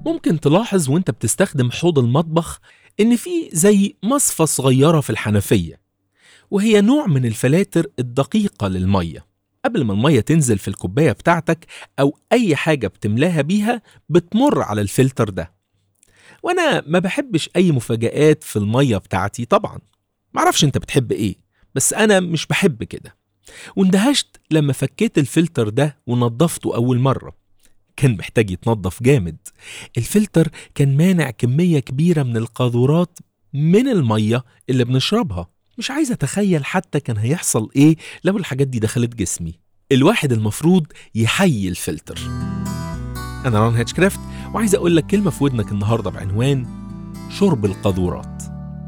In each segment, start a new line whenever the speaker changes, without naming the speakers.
ممكن تلاحظ وانت بتستخدم حوض المطبخ إن في زي مصفى صغيرة في الحنفية وهي نوع من الفلاتر الدقيقة للمية قبل ما المية تنزل في الكوباية بتاعتك أو أي حاجة بتملاها بيها بتمر على الفلتر ده وأنا ما بحبش أي مفاجآت في المية بتاعتي طبعا معرفش أنت بتحب إيه بس أنا مش بحب كده واندهشت لما فكيت الفلتر ده ونضفته أول مرة كان محتاج يتنضف جامد الفلتر كان مانع كمية كبيرة من القاذورات من المية اللي بنشربها مش عايز أتخيل حتى كان هيحصل إيه لو الحاجات دي دخلت جسمي الواحد المفروض يحيي الفلتر أنا ران هاتشكرافت وعايز أقول لك كلمة في ودنك النهاردة بعنوان شرب القاذورات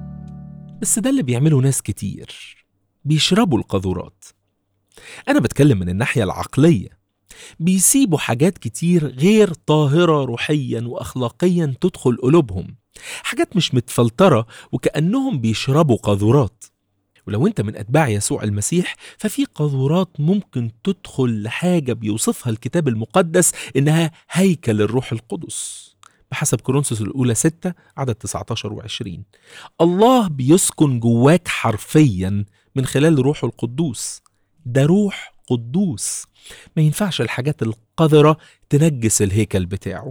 بس ده اللي بيعمله ناس كتير بيشربوا القاذورات أنا بتكلم من الناحية العقلية بيسيبوا حاجات كتير غير طاهرة روحيا وأخلاقيا تدخل قلوبهم حاجات مش متفلترة وكأنهم بيشربوا قاذورات ولو انت من أتباع يسوع المسيح ففي قاذورات ممكن تدخل لحاجة بيوصفها الكتاب المقدس إنها هيكل الروح القدس بحسب كورنثوس الأولى 6 عدد 19 و20 الله بيسكن جواك حرفيا من خلال روحه القدوس ده روح قدوس ما ينفعش الحاجات القذرة تنجس الهيكل بتاعه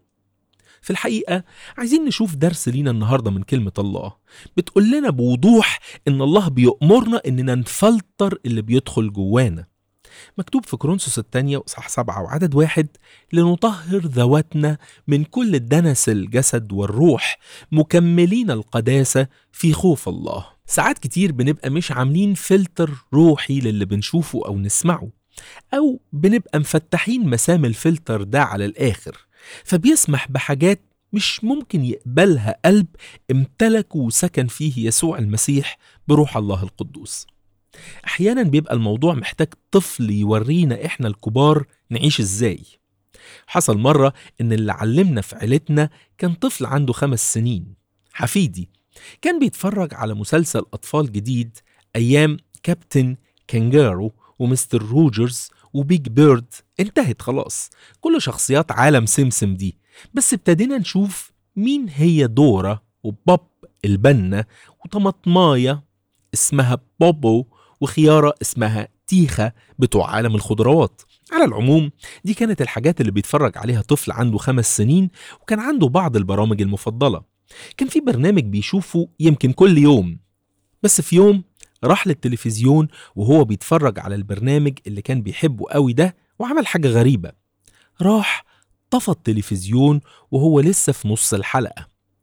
في الحقيقة عايزين نشوف درس لينا النهاردة من كلمة الله بتقول لنا بوضوح إن الله بيأمرنا إننا نفلتر اللي بيدخل جوانا مكتوب في كورنثوس الثانية وإصحاح سبعة وعدد واحد لنطهر ذواتنا من كل دنس الجسد والروح مكملين القداسة في خوف الله ساعات كتير بنبقى مش عاملين فلتر روحي للي بنشوفه أو نسمعه أو بنبقى مفتحين مسام الفلتر ده على الآخر فبيسمح بحاجات مش ممكن يقبلها قلب امتلك وسكن فيه يسوع المسيح بروح الله القدوس احيانا بيبقى الموضوع محتاج طفل يورينا احنا الكبار نعيش ازاي حصل مرة ان اللي علمنا في عيلتنا كان طفل عنده خمس سنين حفيدي كان بيتفرج على مسلسل اطفال جديد ايام كابتن كانجارو ومستر روجرز وبيج بيرد انتهت خلاص كل شخصيات عالم سمسم دي بس ابتدينا نشوف مين هي دورة وبوب البنة وطماطماية اسمها بوبو وخيارة اسمها تيخة بتوع عالم الخضروات على العموم دي كانت الحاجات اللي بيتفرج عليها طفل عنده خمس سنين وكان عنده بعض البرامج المفضلة كان في برنامج بيشوفه يمكن كل يوم بس في يوم راح للتلفزيون وهو بيتفرج على البرنامج اللي كان بيحبه قوي ده وعمل حاجة غريبة راح طفى التلفزيون وهو لسه في نص الحلقة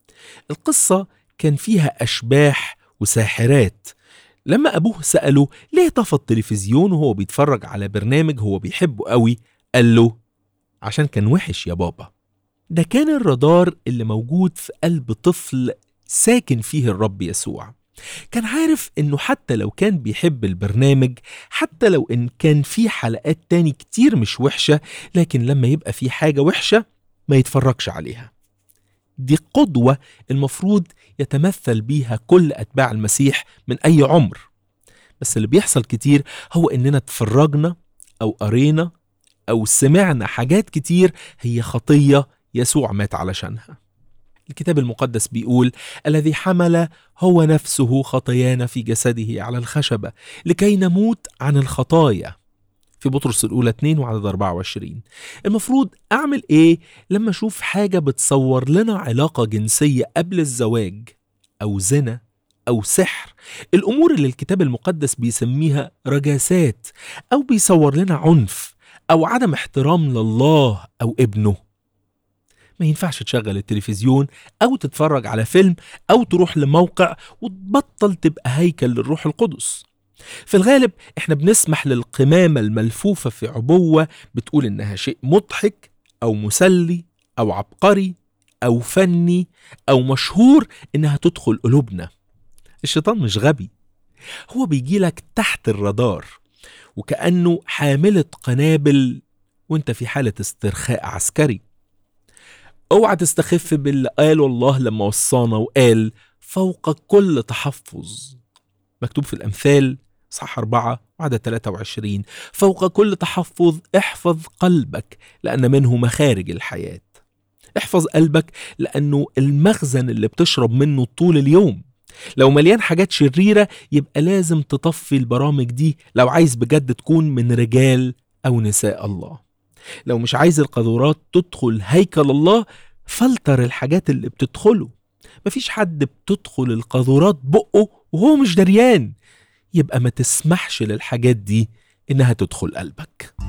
القصة كان فيها أشباح وساحرات لما أبوه سأله ليه طفى التلفزيون وهو بيتفرج على برنامج هو بيحبه قوي قال له عشان كان وحش يا بابا ده كان الرادار اللي موجود في قلب طفل ساكن فيه الرب يسوع كان عارف انه حتى لو كان بيحب البرنامج حتى لو ان كان في حلقات تاني كتير مش وحشة لكن لما يبقى في حاجة وحشة ما يتفرجش عليها دي قدوة المفروض يتمثل بيها كل أتباع المسيح من أي عمر بس اللي بيحصل كتير هو إننا اتفرجنا أو قرينا أو سمعنا حاجات كتير هي خطية يسوع مات علشانها الكتاب المقدس بيقول الذي حمل هو نفسه خطايانا في جسده على الخشبة لكي نموت عن الخطايا في بطرس الأولى 2 وعدد 24 المفروض أعمل إيه لما أشوف حاجة بتصور لنا علاقة جنسية قبل الزواج أو زنا أو سحر الأمور اللي الكتاب المقدس بيسميها رجاسات أو بيصور لنا عنف أو عدم احترام لله أو ابنه ما ينفعش تشغل التلفزيون أو تتفرج على فيلم أو تروح لموقع وتبطل تبقى هيكل للروح القدس في الغالب احنا بنسمح للقمامة الملفوفة في عبوة بتقول انها شيء مضحك او مسلي او عبقري او فني او مشهور انها تدخل قلوبنا الشيطان مش غبي هو بيجيلك تحت الرادار وكأنه حاملة قنابل وانت في حالة استرخاء عسكري اوعى تستخف باللي قاله الله لما وصانا وقال فوق كل تحفظ مكتوب في الأمثال صح أربعة وعدد 23 فوق كل تحفظ احفظ قلبك لأن منه مخارج الحياة احفظ قلبك لأنه المخزن اللي بتشرب منه طول اليوم لو مليان حاجات شريرة يبقى لازم تطفي البرامج دي لو عايز بجد تكون من رجال أو نساء الله لو مش عايز القاذورات تدخل هيكل الله فلتر الحاجات اللي بتدخله مفيش حد بتدخل القاذورات بقه وهو مش دريان يبقى ما تسمحش للحاجات دي إنها تدخل قلبك